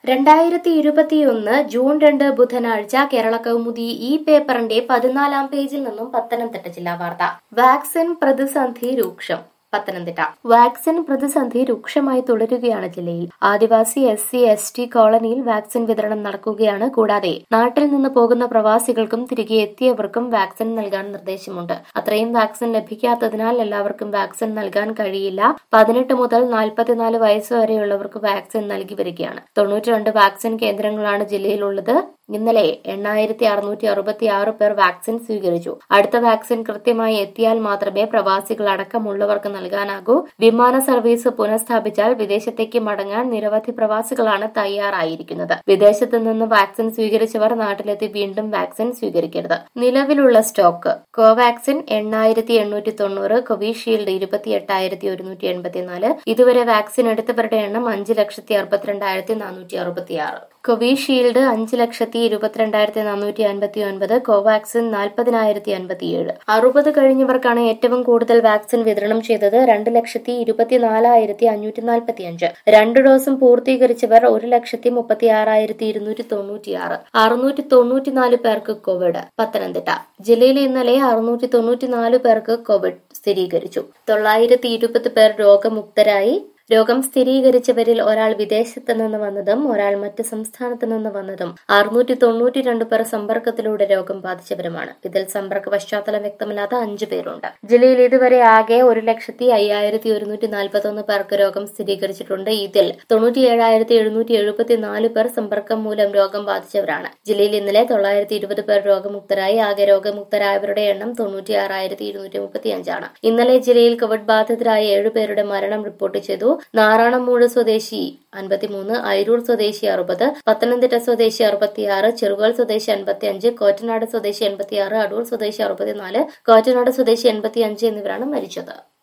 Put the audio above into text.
രണ്ടായിരത്തി ഇരുപത്തിയൊന്ന് ജൂൺ രണ്ട് ബുധനാഴ്ച കേരള കൗമുദി ഈ പേപ്പറിന്റെ പതിനാലാം പേജിൽ നിന്നും പത്തനംതിട്ട ജില്ലാ വാർത്ത വാക്സിൻ പ്രതിസന്ധി രൂക്ഷം പത്തനംതിട്ട വാക്സിൻ പ്രതിസന്ധി രൂക്ഷമായി തുടരുകയാണ് ജില്ലയിൽ ആദിവാസി എസ് സി എസ് ടി കോളനിയിൽ വാക്സിൻ വിതരണം നടക്കുകയാണ് കൂടാതെ നാട്ടിൽ നിന്ന് പോകുന്ന പ്രവാസികൾക്കും തിരികെ എത്തിയവർക്കും വാക്സിൻ നൽകാൻ നിർദ്ദേശമുണ്ട് അത്രയും വാക്സിൻ ലഭിക്കാത്തതിനാൽ എല്ലാവർക്കും വാക്സിൻ നൽകാൻ കഴിയില്ല പതിനെട്ട് മുതൽ നാൽപ്പത്തിനാല് വയസ്സ് വരെയുള്ളവർക്ക് വാക്സിൻ നൽകി വരികയാണ് തൊണ്ണൂറ്റിരണ്ട് വാക്സിൻ കേന്ദ്രങ്ങളാണ് ജില്ലയിലുള്ളത് ഇന്നലെ എണ്ണായിരത്തി അറുന്നൂറ്റി അറുപത്തി ആറ് പേർ വാക്സിൻ സ്വീകരിച്ചു അടുത്ത വാക്സിൻ കൃത്യമായി എത്തിയാൽ മാത്രമേ പ്രവാസികൾ അടക്കമുള്ളവർക്ക് നൽകാനാകൂ വിമാന സർവീസ് പുനഃസ്ഥാപിച്ചാൽ വിദേശത്തേക്ക് മടങ്ങാൻ നിരവധി പ്രവാസികളാണ് തയ്യാറായിരിക്കുന്നത് വിദേശത്ത് നിന്ന് വാക്സിൻ സ്വീകരിച്ചവർ നാട്ടിലെത്തി വീണ്ടും വാക്സിൻ സ്വീകരിക്കരുത് നിലവിലുള്ള സ്റ്റോക്ക് കോവാക്സിൻ എണ്ണായിരത്തി എണ്ണൂറ്റി തൊണ്ണൂറ് കോവിഷീൽഡ് ഇരുപത്തി എട്ടായിരത്തി ഒരുന്നൂറ്റി എൺപത്തിനാല് ഇതുവരെ വാക്സിൻ എടുത്തവരുടെ എണ്ണം അഞ്ച് ലക്ഷത്തി അറുപത്തിരണ്ടായിരത്തി നാനൂറ്റി അറുപത്തിയാറ് കോവിഷീൽഡ് അഞ്ച് ലക്ഷത്തി ഇരുപത്തിരണ്ടായിരത്തി നാനൂറ്റി അൻപത്തി ഒൻപത് കോവാക്സിൻ നാൽപ്പതിനായിരത്തി അൻപത്തിയേഴ് അറുപത് കഴിഞ്ഞവർക്കാണ് ഏറ്റവും കൂടുതൽ വാക്സിൻ വിതരണം ചെയ്തത് രണ്ട് ലക്ഷത്തി ഇരുപത്തിനാലായിരത്തി അഞ്ഞൂറ്റി നാൽപ്പത്തി അഞ്ച് രണ്ട് ഡോസും പൂർത്തീകരിച്ചവർ ഒരു ലക്ഷത്തി മുപ്പത്തി ആറായിരത്തി ഇരുന്നൂറ്റി തൊണ്ണൂറ്റിയാറ് അറുന്നൂറ്റി തൊണ്ണൂറ്റിനാല് പേർക്ക് കോവിഡ് പത്തനംതിട്ട ജില്ലയിൽ ഇന്നലെ അറുന്നൂറ്റി തൊണ്ണൂറ്റിനാല് പേർക്ക് കോവിഡ് സ്ഥിരീകരിച്ചു തൊള്ളായിരത്തി ഇരുപത് പേർ രോഗമുക്തരായി രോഗം സ്ഥിരീകരിച്ചവരിൽ ഒരാൾ വിദേശത്ത് നിന്ന് വന്നതും ഒരാൾ മറ്റ് സംസ്ഥാനത്ത് നിന്ന് വന്നതും അറുന്നൂറ്റി തൊണ്ണൂറ്റി രണ്ട് പേർ സമ്പർക്കത്തിലൂടെ രോഗം ബാധിച്ചവരുമാണ് ഇതിൽ സമ്പർക്ക പശ്ചാത്തലം വ്യക്തമല്ലാത്ത അഞ്ചു പേരുണ്ട് ജില്ലയിൽ ഇതുവരെ ആകെ ഒരു ലക്ഷത്തി അയ്യായിരത്തി ഒരുന്നൂറ്റി നാൽപ്പത്തി ഒന്ന് പേർക്ക് രോഗം സ്ഥിരീകരിച്ചിട്ടുണ്ട് ഇതിൽ തൊണ്ണൂറ്റി ഏഴായിരത്തി എഴുന്നൂറ്റി എഴുപത്തിനാല് പേർ സമ്പർക്കം മൂലം രോഗം ബാധിച്ചവരാണ് ജില്ലയിൽ ഇന്നലെ തൊള്ളായിരത്തി ഇരുപത് പേർ രോഗമുക്തരായി ആകെ രോഗമുക്തരായവരുടെ എണ്ണം തൊണ്ണൂറ്റി ആറായിരത്തി ഇരുന്നൂറ്റി മുപ്പത്തി അഞ്ചാണ് ഇന്നലെ ജില്ലയിൽ കോവിഡ് ബാധിതരായ ഏഴുപേരുടെ മരണം റിപ്പോർട്ട് ചെയ്തു നാറാണമൂട് സ്വദേശി അൻപത്തിമൂന്ന് അയിരൂർ സ്വദേശി അറുപത് പത്തനംതിട്ട സ്വദേശി അറുപത്തിയാറ് ചെറുകോൽ സ്വദേശി അൻപത്തി അഞ്ച് കോറ്റനാട് സ്വദേശി എൺപത്തിയാറ് അടൂർ സ്വദേശി അറുപത്തിനാല് കോറ്റനാട് സ്വദേശി എൺപത്തിയഞ്ച് എന്നിവരാണ് മരിച്ചത്